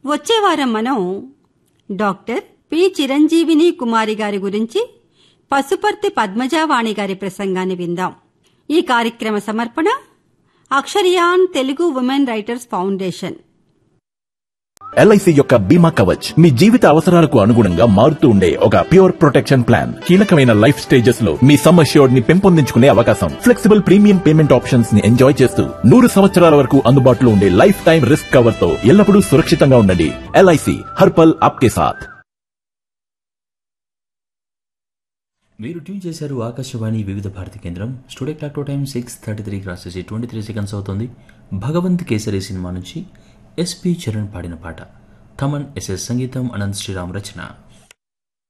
వచ్చే వారం మనం డాక్టర్ పి చిరంజీవిని కుమారి గారి గురించి పసుపర్తి పద్మజావాణి గారి ప్రసంగాన్ని విందాం ఈ కార్యక్రమ సమర్పణ Akshariyan Telugu women writers foundation LIC యొక్క బీమా కవచ్ మీ జీవిత అవసరాలకు అనుగుణంగా మారుతూ ఉండే ఒక ప్యూర్ ప్రొటెక్షన్ ప్లాన్ కీలకమైన లైఫ్ స్టేజెస్ లో మీ సమ్ అష్యూర్డ్ ని పెంపొందించుకునే అవకాశం ఫ్లెక్సిబుల్ ప్రీమియం పేమెంట్ ఆప్షన్స్ ని ఎంజాయ్ చేస్తూ నూరు సంవత్సరాల వరకు అందుబాటులో ఉండే లైఫ్ టైం రిస్క్ కవర్ తో ఎల్లప్పుడూ సురక్షితంగా ఉండండి ఎల్ఐసి హర్పల్ ఆప్కే సాథ్ మీరు ట్యూన్ చేశారు ఆకాశవాణి వివిధ భారతి కేంద్రం studio clock to time six thirty three cross చేసి ట్వంటీ త్రీ సెకండ్స్ అవుతుంది భగవంత్ కేసరి సినిమా నుంచి ఎస్పి చరణ్ పాడిన పాట థమన్ ఎస్ఎస్ సంగీతం అనంత్ శ్రీరామ్ రచన